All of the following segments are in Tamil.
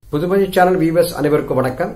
புதுமை சேனல் வீவர்ஸ் அனைவருக்கும் வணக்கம்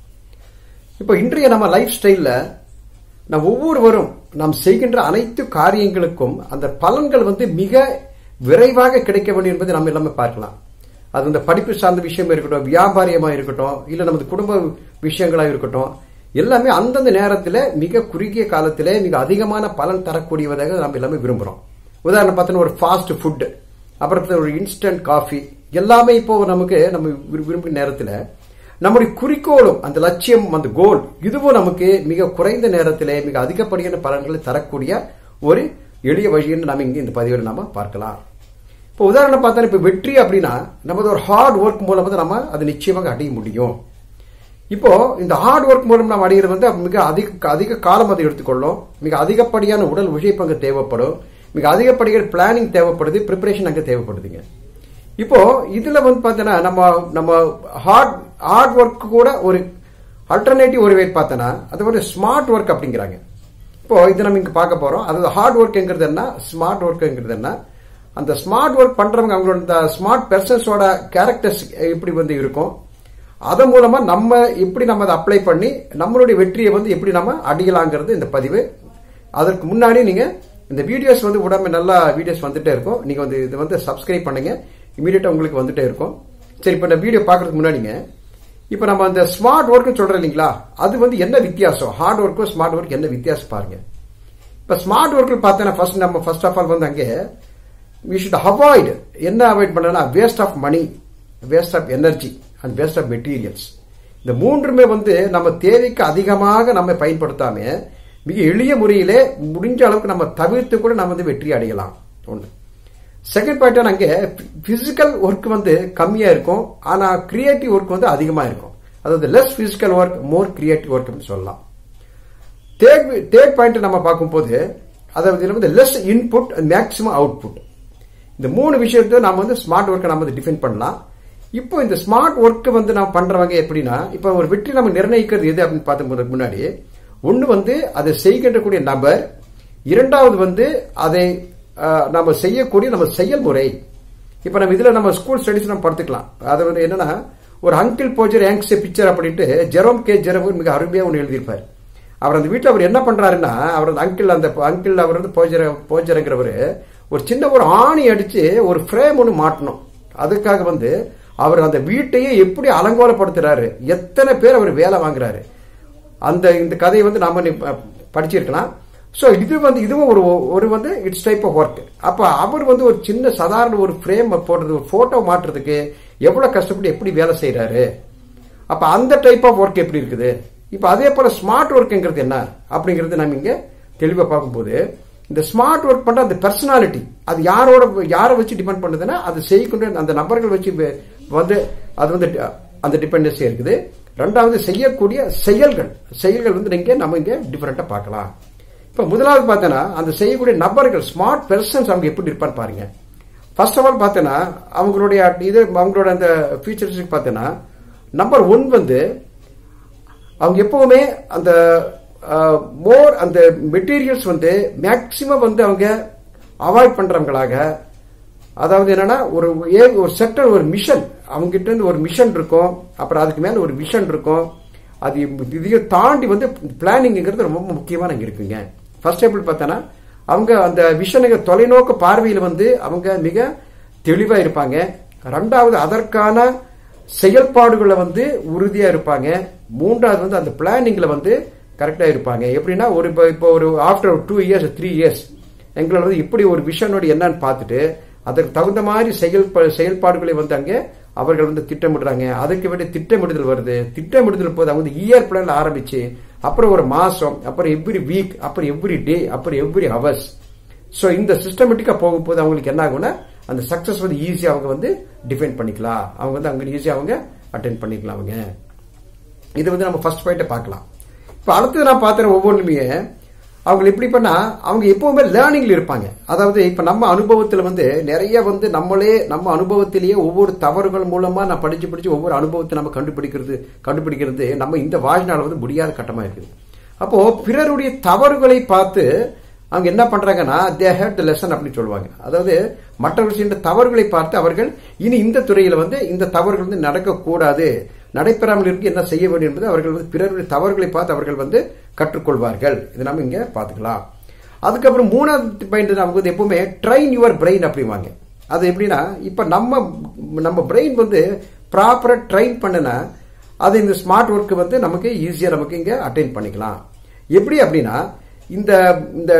இப்போ இன்றைய நம்ம லைஃப் ஸ்டைல்ல நாம் ஒவ்வொருவரும் நாம் செய்கின்ற அனைத்து காரியங்களுக்கும் அந்த பலன்கள் வந்து மிக விரைவாக கிடைக்க வேண்டும் என்பதை நம்ம எல்லாமே பார்க்கலாம் அது இந்த படிப்பு சார்ந்த விஷயமா இருக்கட்டும் வியாபாரியமா இருக்கட்டும் இல்ல நமது குடும்ப விஷயங்களா இருக்கட்டும் எல்லாமே அந்தந்த நேரத்தில் மிக குறுகிய காலத்திலே மிக அதிகமான பலன் தரக்கூடியதாக நம்ம எல்லாமே விரும்புறோம் உதாரணம் பார்த்தோன்னா ஒரு ஃபாஸ்ட் ஃபுட் அப்புறம் ஒரு இன்ஸ்டன்ட் காஃபி எல்லாமே இப்போ நமக்கு நம்ம விரு- விரும்புகிற நேரத்தில் நம்முடைய குறிக்கோளும் அந்த லட்சியம் அந்த கோல் இதுவும் நமக்கு மிக குறைந்த நேரத்திலே மிக அதிகப்படியான பலன்களை தரக்கூடிய ஒரு எளிய வழின்னு நம்ம இங்கே இந்த பதிவில் நாம பார்க்கலாம் இப்போ உதாரணம் பார்த்தா இப்போ வெற்றி அப்படின்னா நமது ஒரு ஹார்ட் ஒர்க் மூலம் வந்து நம்ம அதை நிச்சயமாக அடைய முடியும் இப்போ இந்த ஹார்ட் ஒர்க் மூலம் நாம் அடைகிறது வந்து மிக அதிக அதிக காலம் அதை எடுத்துக்கொள்ளும் மிக அதிகப்படியான உடல் உழைப்பு அங்கே தேவைப்படும் மிக அதிகப்படியான பிளானிங் தேவைப்படுது ப்ரிப்பரேஷன் அங்கே தேவைப்படுதுங்க இப்போ இதுல வந்து பார்த்தோன்னா நம்ம நம்ம ஹார்ட் ஹார்ட் ஒர்க் கூட ஒரு அல்டர்னேட்டிவ் ஒரு வே பார்த்தோன்னா அது ஒரு ஸ்மார்ட் ஒர்க் அப்படிங்கிறாங்க இப்போ இது நம்ம இங்க பார்க்க போறோம் அதாவது ஹார்ட் ஒர்க்ங்கிறது என்ன ஸ்மார்ட் ஒர்க்ங்கிறது என்ன அந்த ஸ்மார்ட் ஒர்க் பண்றவங்க அவங்களோட ஸ்மார்ட் பெர்சன்ஸோட கேரக்டர்ஸ் எப்படி வந்து இருக்கும் அதன் மூலமா நம்ம எப்படி நம்ம அதை அப்ளை பண்ணி நம்மளுடைய வெற்றியை வந்து எப்படி நம்ம அடையலாங்கிறது இந்த பதிவு அதற்கு முன்னாடி நீங்க இந்த வீடியோஸ் வந்து உடம்பு நல்லா வீடியோஸ் வந்துட்டே இருக்கும் நீங்க வந்து இது வந்து சப்ஸ்கிரைப் பண்ணுங்க இமீடியட்டா உங்களுக்கு வந்துட்டே இருக்கும் சரி இப்போ இந்த வீடியோ பார்க்கறதுக்கு முன்னாடிங்க இப்போ நம்ம அந்த ஸ்மார்ட் ஒர்க் சொல்றோம் இல்லைங்களா அது வந்து என்ன வித்தியாசம் ஹார்ட் ஒர்க்கும் ஸ்மார்ட் ஒர்க் என்ன வித்தியாசம் பாருங்க இப்ப ஸ்மார்ட் ஒர்க்கில் பார்த்தோன்னா ஃபர்ஸ்ட் நம்ம ஃபர்ஸ்ட் ஆஃப் ஆல் வந்து அங்கே வி ஷுட் அவாய்ட் என்ன அவாய்ட் பண்ணனா waste of money waste of energy and waste of materials இந்த மூன்றுமே வந்து நம்ம தேவைக்கு அதிகமாக நம்ம பயன்படுத்தாம மிக எளிய முறையிலே முடிஞ்ச அளவுக்கு நம்ம தவிர்த்து கூட நம்ம வந்து வெற்றி அடையலாம் ஒன்று செகண்ட் பாயிண்ட் அங்கே பிசிக்கல் ஒர்க் வந்து கம்மியா இருக்கும் ஆனா கிரியேட்டிவ் ஒர்க் வந்து அதிகமா இருக்கும் அதாவது less physical work more creative work அப்படின்னு சொல்லலாம் தேர்ட் தேர்ட் பாயிண்ட் நம்ம பார்க்கும்போது அதாவது இதுல வந்து லெஸ் இன்புட் மேக்ஸிமம் அவுட்புட் இந்த மூணு விஷயத்தை நாம வந்து ஸ்மார்ட் ஒர்க்கை நம்ம வந்து டிஃபைன் பண்ணலாம் இப்போ இந்த ஸ்மார்ட் ஒர்க் வந்து நம்ம பண்றவங்க எப்படின்னா இப்போ ஒரு வெற்றி நம்ம நிர்ணயிக்கிறது எது அப்படின்னு பார்த்து முன்னாடி ஒன்று வந்து அதை செய்கின்றக்கூடிய நபர் இரண்டாவது வந்து அதை அஹ், நம்ம செய்யக்கூடிய நம்ம செயல்முறை இப்போ நம்ம இதுல நம்ம ஸ்கூல் ஸ்டடிஸ் நம்ம படுத்துக்கலாம் அது வந்து என்னன்னா ஒரு அங்கிள் போஜர் ஏங்ஸ் பிக்சர் அப்படின்ட்டு ஜெரோம் கே ஜெரோம் மிக அருமையா ஒன்று எழுதியிருப்பார் அவர் அந்த வீட்டில் அவர் என்ன பண்றாருன்னா அவர் அந்த அங்கிள் அந்த அங்கிள் அவர் வந்து போஜர போஜரங்கிறவர் ஒரு சின்ன ஒரு ஆணி அடிச்சு ஒரு ஃப்ரேம் ஒன்று மாட்டணும் அதுக்காக வந்து அவர் அந்த வீட்டையே எப்படி அலங்கோலப்படுத்துறாரு எத்தனை பேர் அவர் வேலை வாங்குறாரு அந்த இந்த கதையை வந்து நாம நீ ப- படிச்சிருக்கலாம் ஸோ இது வந்து இதுவும் ஒரு ஒரு வந்து இட்ஸ் டைப் ஆஃப் ஒர்க் அப்போ அவர் வந்து ஒரு சின்ன சாதாரண ஒரு ஃப்ரேம் போடுறது ஒரு போட்டோ மாட்டுறதுக்கு எவ்வளவு கஷ்டப்பட்டு எப்படி வேலை செய்றாரு அப்ப அந்த டைப் ஆஃப் ஒர்க் எப்படி இருக்குது இப்ப அதே போல ஸ்மார்ட் ஒர்க்ங்கிறது என்ன அப்படிங்கறது நம்ம இங்க தெளிவா பார்க்கும்போது இந்த ஸ்மார்ட் ஒர்க் பண்ற அந்த பர்சனாலிட்டி அது யாரோட யாரை வச்சு டிபெண்ட் பண்ணுதுன்னா அது செய்யக்கூடிய அந்த நபர்கள் வச்சு வ- வந்து அது வந்து ட- அந்த டிபெண்டன்சி இருக்குது ரெண்டாவது செய்யக்கூடிய செயல்கள் செயல்கள் வந்து நீங்க நம்ம இங்க டிஃபரெண்டா பார்க்கலாம் இப்ப முதலாவது பார்த்தோன்னா அந்த செய்யக்கூடிய நபர்கள் ஸ்மார்ட் பெர்சன்ஸ் அவங்க எப்படி இருப்பான்னு பாருங்க ஃபர்ஸ்ட் ஆஃப் ஆல் பார்த்தோன்னா அவங்களுடைய இது அவங்களோட அந்த ஃபீச்சர்ஸ் பார்த்தோன்னா நம்பர் ஒன் வந்து அவங்க எப்பவுமே அந்த மோர் அந்த மெட்டீரியல்ஸ் வந்து மேக்சிமம் வந்து அவங்க அவாய்ட் பண்றவங்களாக அதாவது என்னன்னா ஒரு ஏ- ஒரு செக்டர் ஒரு மிஷன் அவங்க கிட்ட இருந்து ஒரு மிஷன் இருக்கும் அப்புறம் அதுக்கு மேல ஒரு விஷன் இருக்கும் அது இதையும் தாண்டி வந்து பிளானிங்கிறது ரொம்ப முக்கியமான இங்க இருக்குங்க ஃபர்ஸ்ட் எப்படி பார்த்தோன்னா அவங்க அந்த விஷனுக்கு தொலைநோக்கு பார்வையில் வந்து அவங்க மிக தெளிவா இருப்பாங்க ரெண்டாவது அதற்கான செயல்பாடுகளை வந்து உறுதியா இருப்பாங்க மூன்றாவது வந்து அந்த பிளானிங்ல வந்து கரெக்டா இருப்பாங்க எப்படின்னா ஒரு இப்போ இப்போ ஒரு after two years three years எங்களால் வந்து இப்படி ஒரு விஷனோட என்னன்னு பார்த்துட்டு அதற்கு தகுந்த மாதிரி செயல் செயல்பாடுகளை வந்து அங்கே அவர்கள் வந்து திட்டமிடுறாங்க அதுக்கு வேண்டிய திட்டமிடுதல் வருது திட்டமிடுதல் போது அவங்க வந்து இயர் பிளான்ல ஆரம்பிச்சு அப்புறம் ஒரு மாசம் அப்புறம் எவ்ரி வீக் அப்புறம் எவ்ரி டே அப்புறம் எவ்ரி ஹவர்ஸ் ஸோ இந்த சிஸ்டமேட்டிக்கா போகும்போது அவங்களுக்கு என்ன ஆகும்னா அந்த சக்சஸ் வந்து ஈஸியா அவங்க வந்து டிஃபைன் பண்ணிக்கலாம் அவங்க வந்து அங்க ஈஸியா அவங்க அட்டென்ட் பண்ணிக்கலாம் அவங்க இது வந்து நம்ம ஃபர்ஸ்ட் பாயிண்ட்டை பார்க்கலாம் இப்போ அடுத்தது நான் பார்த்துற ஒவ்வொன்றுமே அவங்க எப்படி பண்ணா அவங்க எப்பவுமே லேர்னிங்ல இருப்பாங்க அதாவது இப்ப நம்ம அனுபவத்துல வந்து நிறைய வந்து நம்மளே நம்ம அனுபவத்திலேயே ஒவ்வொரு தவறுகள் மூலமா நான் படிச்சு படிச்சு ஒவ்வொரு அனுபவத்தை நம்ம கண்டுபிடிக்கிறது கண்டுபிடிக்கிறது நம்ம இந்த வாழ்நாள் வந்து முடியாத கட்டமா இருக்குது அப்போ பிறருடைய தவறுகளை பார்த்து அவங்க என்ன பண்றாங்கன்னா தே ஹேட் த லெசன் அப்படின்னு சொல்லுவாங்க அதாவது மற்றவர்கள் செய்கின்ற தவறுகளை பார்த்து அவர்கள் இனி இந்த துறையில வந்து இந்த தவறுகள் வந்து நடக்கக்கூடாது நடைபெறாமல் இருக்க என்ன செய்ய வேண்டும் என்பது அவர்கள் வந்து பிறருடைய தவறுகளை பார்த்து அவர்கள் வந்து கற்றுக்கொள்வார்கள் இதை நம்ம இங்க பாத்துக்கலாம் அதுக்கப்புறம் மூணாவது பாயிண்ட் நமக்கு வந்து எப்பவுமே ட்ரைன் யுவர் பிரெயின் அப்படிவாங்க அது எப்படின்னா இப்ப நம்ம நம்ம பிரெயின் வந்து ப்ராப்பரா ட்ரைன் பண்ணுனா அது இந்த ஸ்மார்ட் ஒர்க் வந்து நமக்கு ஈஸியா நமக்கு இங்க அட்டைன் பண்ணிக்கலாம் எப்படி அப்படின்னா இந்த இந்த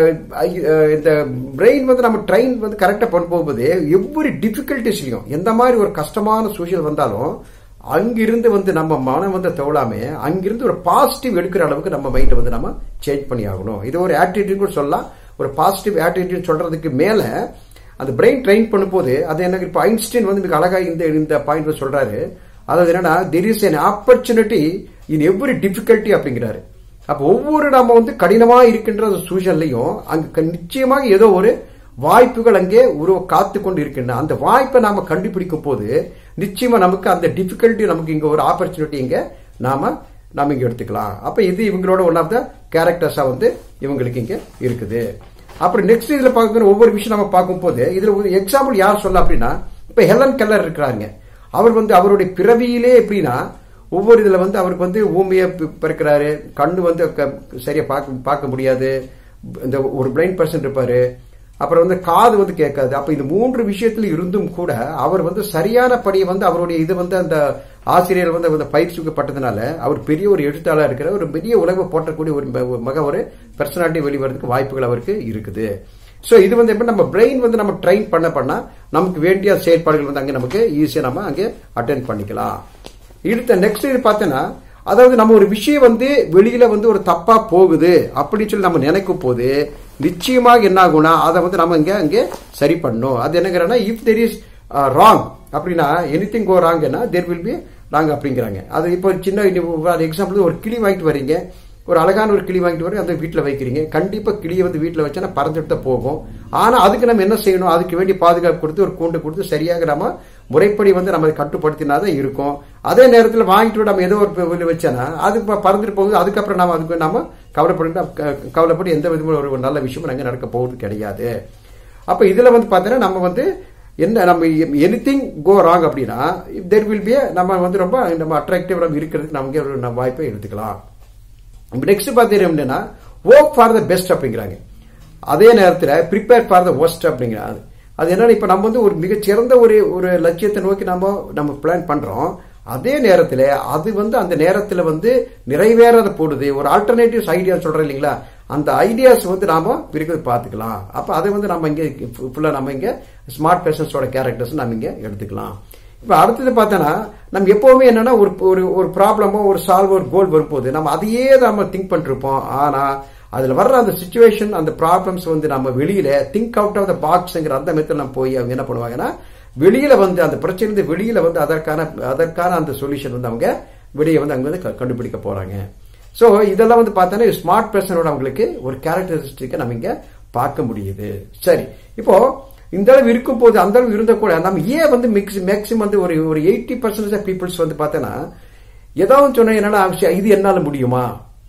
இந்த பிரெயின் வந்து நம்ம ட்ரெயின் வந்து கரெக்டா பண்ண போகும்போது எவ்வொரு டிஃபிகல்டிஸ்லயும் எந்த மாதிரி ஒரு கஷ்டமான சூழல் வந்தாலும் அங்கிருந்து வந்து நம்ம மனம் வந்து தவளாம அங்கிருந்து ஒரு பாசிட்டிவ் எடுக்கிற அளவுக்கு நம்ம மைண்டை வந்து நம்ம சேஞ்ச் பண்ணி ஆகணும் இது ஒரு ஆட்டிடியூட் கூட சொல்லலாம் ஒரு பாசிட்டிவ் ஆட்டிடியூட் சொல்றதுக்கு மேல அந்த பிரெயின் ட்ரெயின் பண்ணும்போது அது எனக்கு இப்போ ஐன்ஸ்டைன் வந்து மிக அழகா இந்த இந்த பாயிண்ட் சொல்றாரு அதாவது என்னன்னா there is an opportunity in every difficulty அப்படிங்கிறாரு அப்ப ஒவ்வொரு நாம வந்து கடினமா இருக்கின்ற சூழல்லையும் அங்க நிச்சயமாக ஏதோ ஒரு வாய்ப்புகள் அங்கே உருவ காத்து கொண்டு இருக்கின்றன அந்த வாய்ப்பை நாம கண்டுபிடிக்கும் போது நிச்சயமா நமக்கு அந்த டிஃபிகல்ட்டி நமக்கு இங்க ஒரு ஆப்பர்ச்சுனிட்டி இங்க நாம நாம இங்க எடுத்துக்கலாம் அப்ப இது இவங்களோட ஒன் ஆஃப் த கேரக்டர்ஸா வந்து இவங்களுக்கு இங்க இருக்குது அப்புறம் நெக்ஸ்ட் இதுல பார்க்குற ஒவ்வொரு விஷயம் நம்ம பார்க்கும்போது இதுல ஒரு எக்ஸாம்பிள் யார் சொல்ல அப்படின்னா இப்ப ஹெலன் கெல்லர் இருக்கிறாங்க அவர் வந்து அவருடைய பிறவியிலே எப்படின்னா ஒவ்வொரு இதுல வந்து அவருக்கு வந்து ஊமைய பிறக்கிறாரு கண்ணு வந்து சரியா பார்க்க பார்க்க முடியாது இந்த ஒரு பிளைண்ட் பர்சன் இருப்பாரு அப்புறம் வந்து காது வந்து கேட்காது அப்ப இந்த மூன்று விஷயத்துல இருந்தும் கூட அவர் வந்து சரியான படியை வந்து அவருடைய இது வந்து அந்த ஆசிரியர் வந்து அந்த பயிற்சிக்கப்பட்டதுனால அவர் பெரிய ஒரு எழுத்தாளர் இருக்கிற ஒரு பெரிய உலக போற்றக்கூடிய ஒரு மக ஒரு பர்சனாலிட்டி வெளிவரதுக்கு வாய்ப்புகள் அவருக்கு இருக்குது சோ இது வந்து எப்படி நம்ம பிரெயின் வந்து நம்ம ட்ரெயின் பண்ண பண்ணா நமக்கு வேண்டிய செயற்பாடுகள் வந்து அங்கே நமக்கு ஈஸியா நம்ம அங்கே அட்டென்ட் பண்ணிக்கலாம் அடுத்த நெக்ஸ்ட் இது பார்த்தோன்னா அதாவது நம்ம ஒரு விஷயம் வந்து வெளியில வந்து ஒரு தப்பா போகுது அப்படின்னு சொல்லி நம்ம நினைக்கும் போது நிச்சயமாக என்ன ஆகும்னா அதை வந்து நம்ம இங்க அங்கே சரி பண்ணும் அது என்னங்கிறனா இஃப் தெர் இஸ் ராங் அப்படின்னா எனி திங் கோ ராங்கன்னா தேர் வில் பி ராங் அப்படிங்கிறாங்க அது இப்போ சின்ன எக்ஸாம்பிள் ஒரு கிளி வாங்கிட்டு வரீங்க ஒரு அழகான ஒரு கிளி வாங்கிட்டு வர அந்த வீட்டில் வைக்கிறீங்க கண்டிப்பா கிளியை வந்து வீட்டில் வச்சா பறந்துட்டு தான் போகும் ஆனா அதுக்கு நம்ம என்ன செய்யணும் அதுக்கு வேண்டிய பாதுகாப்பு கொடுத்து ஒரு கூண்டு கொடுத்து சரியாக நம்ம முறைப்படி வந்து நம்ம கட்டுப்படுத்தினாதான் இருக்கும் அதே நேரத்தில் வாங்கிட்டு நம்ம ஏதோ ஒரு வச்சோன்னா அது பறந்துட்டு போகுது அதுக்கப்புறம் நம்ம அதுக்கு நாம கவலைப்பட்டு கவலைப்பட்டு எந்த விதமான ஒரு நல்ல விஷயமும் அங்கே நடக்க போகுது கிடையாது அப்ப இதுல வந்து பார்த்தீங்கன்னா நம்ம வந்து என்ன நம்ம எனி திங் கோ ராங் அப்படின்னா தெர் வில் பி நம்ம வந்து ரொம்ப நம்ம அட்ராக்டிவ் நம்ம இருக்கிறதுக்கு நமக்கு ஒரு வாய்ப்பை எடுத்துக்கலாம் நெக்ஸ்ட் பார்த்தீங்கன்னா ஒர்க் ஃபார் த பெஸ்ட் அப்படிங்கிறாங்க அதே நேரத்தில் ப்ரிப்பேர் ஃபார் த ஒஸ்ட் அப்படிங்கிறாங்க அது என்னன்னா இப்ப நம்ம வந்து ஒரு மிகச்சிறந்த ஒரு ஒரு லட்சியத்தை நோக்கி நம்ம நம்ம பிளான் பண்றோம் அதே நேரத்தில் அது வந்து அந்த நேரத்தில் வந்து நிறைவேறாத போடுது ஒரு ஆல்டர்னேட்டிவ்ஸ் ஐடியா சொல்றோம் இல்லைங்களா அந்த ஐடியாஸ் வந்து நாம இருக்கிறது பார்த்துக்கலாம் அப்ப அதை வந்து நம்ம இங்க ஃபுல்லா நம்ம இங்க ஸ்மார்ட் பேஷன்ஸோட கேரக்டர்ஸ் நம்ம இங்க எடுத்துக்கலாம் இப்ப அடுத்தது பார்த்தோன்னா நம்ம எப்பவுமே என்னன்னா ஒரு ஒரு ஒரு ப்ராப்ளமோ ஒரு சால்வ் ஒரு கோல் வரும்போது நம்ம அதையே நம்ம திங்க் பண்ணிருப்போம் ஆனா அதுல வர்ற அந்த சுச்சுவேஷன் அந்த ப்ராப்ளம்ஸ் வந்து நம்ம வெளியில திங்க் அவுட் ஆஃப் த பாக்ஸ்ங்கிற அந்த மெத்தட் நம்ம போய் அவங்க என்ன பண்ணுவாங்கன்னா வெளியில வந்து அந்த பிரச்சனை வெளியில வந்து அதற்கான அதற்கான அந்த சொல்யூஷன் வந்து அவங்க வெளியே வந்து அங்க வந்து கண்டுபிடிக்க போறாங்க சோ இதெல்லாம் வந்து பார்த்தோன்னா ஸ்மார்ட் பர்சனோட அவங்களுக்கு ஒரு கேரக்டரிஸ்டிக்கை நம்ம இங்க பார்க்க முடியுது சரி இப்போ இந்த அளவு இருக்கும் போது அந்த அளவு இருந்த கூட நம்ம ஏன் வந்து மேக்சிமம் வந்து ஒரு ஒரு எயிட்டி பர்சன்டேஜ் பீப்புள்ஸ் வந்து பார்த்தோன்னா ஏதாவது சொன்ன என்னன்னா இது என்னால முடியுமா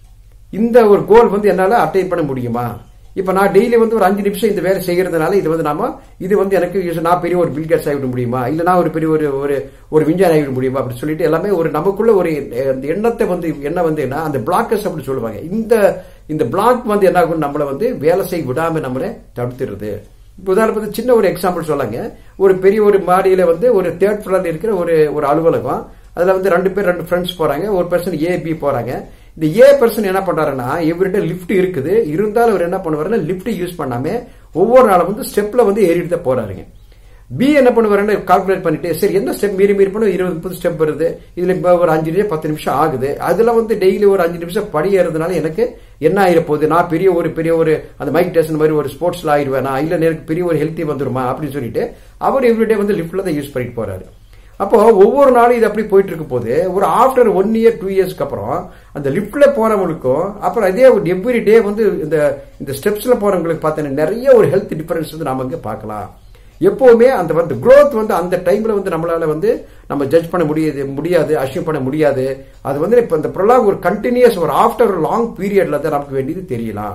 இந்த ஒரு கோல் வந்து என்னால அட்டைன் பண்ண முடியுமா இப்ப நான் டெய்லி வந்து ஒரு அஞ்சு நிமிஷம் இந்த வேலை செய்யறதுனால இது வந்து நாம இது வந்து எனக்கு நான் பெரிய ஒரு பில்கேட்ஸ் ஆகிவிட முடியுமா இல்ல நான் ஒரு பெரிய ஒரு ஒரு ஒரு விஞ்ஞானி ஆகிவிட முடியுமா அப்படின்னு சொல்லிட்டு எல்லாமே ஒரு நமக்குள்ள ஒரு எண்ணத்தை வந்து என்ன வந்து என்ன அந்த பிளாக்கர்ஸ் அப்படின்னு சொல்லுவாங்க இந்த இந்த பிளாக் வந்து என்ன ஆகும் நம்மளை வந்து வேலை செய்ய விடாம நம்மளை தடுத்துருது இப்போ உதாரணத்துக்கு சின்ன ஒரு எக்ஸாம்பிள் சொல்லாங்க ஒரு பெரிய ஒரு மாடியில வந்து ஒரு தேர்ட் ஃபிளோர்ல இருக்கிற ஒரு ஒரு அலுவலகம் அதுல வந்து ரெண்டு பேர் ரெண்டு ஃப்ரெண்ட்ஸ் போறாங்க ஒரு பர்சன் ஏ பி போறாங்க இந்த ஏ பர்சன் என்ன பண்றாருன்னா இவர்கிட்ட லிஃப்ட் இருக்குது இருந்தாலும் அவர் என்ன பண்ணுவாருன்னா லிஃப்ட் யூஸ் பண்ணாம ஒவ்வொரு நாளும் வந்து ஸ்டெப்ல வந்து ஏறிட்டு தான் போறாருங்க பி என்ன பண்ணுவாருன்னு கால்குலேட் பண்ணிட்டு சரி எந்த ஸ்டெப் மீறி மீறி பண்ண இருபது முப்பது ஸ்டெப் வருது இதுல இப்ப ஒரு அஞ்சு நிமிஷம் பத்து நிமிஷம் ஆகுது அதுல வந்து டெய்லி ஒரு அஞ்சு நிமிஷம் படி ஏறதுனால எனக்கு என்ன ஆயிர போகுது நான் பெரிய ஒரு பெரிய ஒரு அந்த மைக் டெஸ்ட் மாதிரி ஒரு ஸ்போர்ட்ஸ்ல ஆயிடுவேனா இல்ல எனக்கு பெரிய ஒரு ஹெல்த்தி வந்துருமா அப்படின்னு சொல்லிட்டு அவர் எவ்ரிடே வந்து லிஃப்ட்ல தான் யூஸ் பண்ணிட்டு போறாரு அப்போ ஒவ்வொரு நாளும் இது அப்படி போயிட்டு இருக்கும் போது ஒரு ஆஃப்டர் ஒன் இயர் டூ இயர்ஸ்க்கு அப்புறம் அந்த லிப்ட்ல போறவங்களுக்கும் அப்புறம் அதே எவ்ரி டே வந்து இந்த இந்த ஸ்டெப்ஸ்ல போறவங்களுக்கு பார்த்தீங்கன்னா நிறைய ஒரு ஹெல்த் டிஃபரன்ஸ் வந்து நாம இங்க பார்க்கலாம் எப்பவுமே அந்த வந்து growth வந்து அந்த டைம்ல வந்து நம்மளால வந்து நம்ம ஜட்ஜ் பண்ண முடியாது முடியாது அஷ்யூம் பண்ண முடியாது அது வந்து இப்ப இந்த ப்ரொலாங் ஒரு கண்டினியூஸ் ஒரு ஆஃப்டர் லாங் பீரியட்ல தான் நமக்கு வேண்டியது தெரியலாம்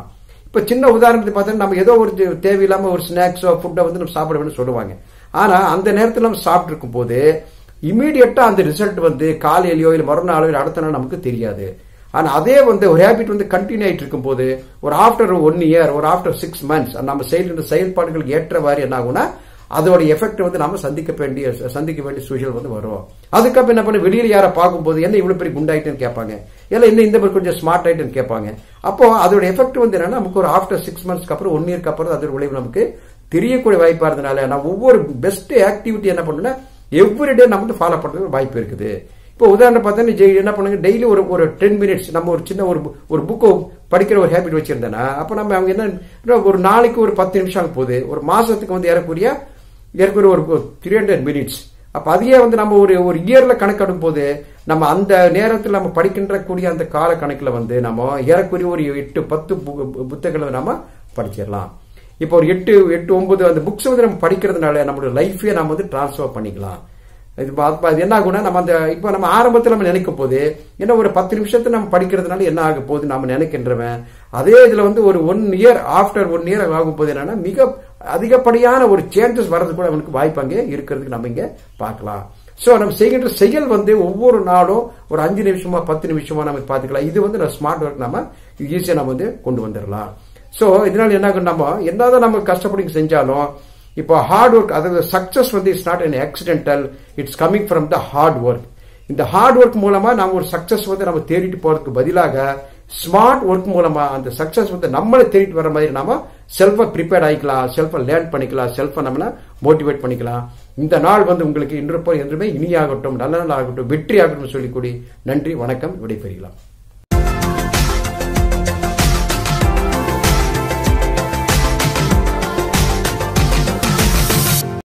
இப்ப சின்ன உதாரணத்துக்கு பார்த்தா நம்ம ஏதோ ஒரு தே- தேவையில்லாம ஒரு ஸ்நாக்ஸோ ஃபுட்டை வந்து நம்ம சாப்பிட வேணும்னு சொல்லுவாங்க ஆனா அந்த நேரத்தில் நம்ம சாப்பிட்டு இருக்கும் போது இமீடியட்டா அந்த ரிசல்ட் வந்து காலையிலயோ இல்லை மறுநாளோ இல்லை அடுத்த நாள் நமக்கு தெரியாது ஆனா அதே வந்து ஒரு ஹேபிட் வந்து கண்டினியூ ஆயிட்டு இருக்கும் போது ஒரு ஆஃப்டர் ஒன் இயர் ஒரு ஆஃப்டர் சிக்ஸ் மந்த்ஸ் நம்ம செய்கின்ற செயல்பாடுகளுக்கு ஏற்றவாறு என்ன ஆகும்னா அதோட எஃபெக்ட் வந்து நாம சந்திக்க வேண்டிய சந்திக்க வேண்டிய சூழல் வந்து வரும் அதுக்கப்புறம் என்ன பண்ண வெளியில யாரை பார்க்கும்போது என்ன இவ்வளவு பெரிய குண்டாயிட்டுன்னு கேட்பாங்க இல்ல என்ன இந்த மாதிரி கொஞ்சம் ஸ்மார்ட் ஆயிட்டுன்னு கேட்பாங்க அப்போ அதோட எஃபெக்ட் வந்து என்னன்னா நமக்கு ஒரு ஆஃப்டர் சிக்ஸ் மந்த்ஸ்க்கு அப்புறம் ஒன் இயர்க்கு அப்புறம் அதோட விளைவு நமக்கு தெரியக்கூடிய வாய்ப்பா இருந்தனால நான் ஒவ்வொரு பெஸ்ட் ஆக்டிவிட்டி என்ன பண்ணுன்னா எவ்ரிடே நம்ம வந்து ஃபாலோ பண்றதுக்கு வாய்ப்பு இருக்குது இப்போ உதாரணம் பார்த்தா ஜெய் என்ன பண்ணுங்க டெய்லி ஒரு ஒரு டென் மினிட்ஸ் நம்ம ஒரு சின்ன ஒரு ஒரு புக்கை படிக்கிற ஒரு ஹேபிட் வச்சிருந்தேன்னா அப்போ நம்ம அவங்க என்ன ஒரு நாளைக்கு ஒரு பத்து நிமிஷம் ஆகும் போகுது ஒரு மாசத்துக்கு வந்து ஏறக்கூடிய ஏறக்குறைய ஒரு த்ரீ ஹண்ட்ரட் மினிட்ஸ் அப்ப அதையே வந்து நம்ம ஒரு ஒரு இயர்ல கணக்கெடும் போது நம்ம அந்த நேரத்தில் நம்ம படிக்கின்ற கூடிய அந்த கால கணக்குல வந்து நம்ம ஏறக்குறைய ஒரு எட்டு பத்து பு- பு- புத்தகங்களை நம்ம படிச்சிடலாம் இப்போ ஒரு எட்டு எட்டு ஒன்பது அந்த புக்ஸ் வந்து நம்ம படிக்கிறதுனால நம்மளோட லைஃபே நம்ம வந்து டிரான்ஸ்ஃபர் பண்ணிக்கலாம் இது பா- அப்ப அது என்ன ஆகும்னா நம்ம அந்த இப்போ நம்ம ஆரம்பத்தில் நம்ம நினைக்கும் போது என்ன ஒரு பத்து நிமிஷத்தை நம்ம படிக்கிறதுனால என்ன ஆக போகுது நம்ம நினைக்கின்றவன் அதே இதுல வந்து ஒரு one year after one year ஆகும் போது என்னன்னா மிக அதிகப்படியான ஒரு சேஞ்சஸ் வர்றது கூட அவனுக்கு வாய்ப்பு அங்கே இருக்கிறதுக்கு நம்ம இங்க பார்க்கலாம் சோ நம்ம செய்கின்ற செயல் வந்து ஒவ்வொரு நாளும் ஒரு அஞ்சு நிமிஷமா பத்து நிமிஷமா நம்ம பார்த்துக்கலாம் இது வந்து ஸ்மார்ட் ஒர்க் நம்ம ஈஸியா நம்ம வந்து கொண்டு வந்துடலாம் சோ இதனால என்ன ஆகும் நம்ம என்னதான் நம்ம கஷ்டப்படி செஞ்சாலும் இப்போ ஹார்ட் ஒர்க் அதாவது சக்சஸ் வந்து it's not an accidental it's coming from the hard work இந்த ஹார்ட் ஒர்க் மூலமா நம்ம ஒரு சக்சஸ் வந்து நம்ம தேடிட்டு போறதுக்கு பதிலாக ஸ்மார்ட் ஒர்க் மூலமா அந்த சக்சஸ் வந்து நம்மளை தேடிட்டு வர மாதிரி நாம செல்ஃபை ப்ரிப்பேர் ஆகிக்கலாம் செல்ஃபை லேர்ன் பண்ணிக்கலாம் செல்ஃபை நம்மள மோட்டிவேட் பண்ணிக்கலாம் இந்த நாள் வந்து உங்களுக்கு இன்று போய் என்றுமே இனியாகட்டும் நல்ல நாள் ஆகட்டும் வெற்றி ஆகட்டும் சொல்லிக்கூடி நன்றி வணக்கம் விடைபெறலாம்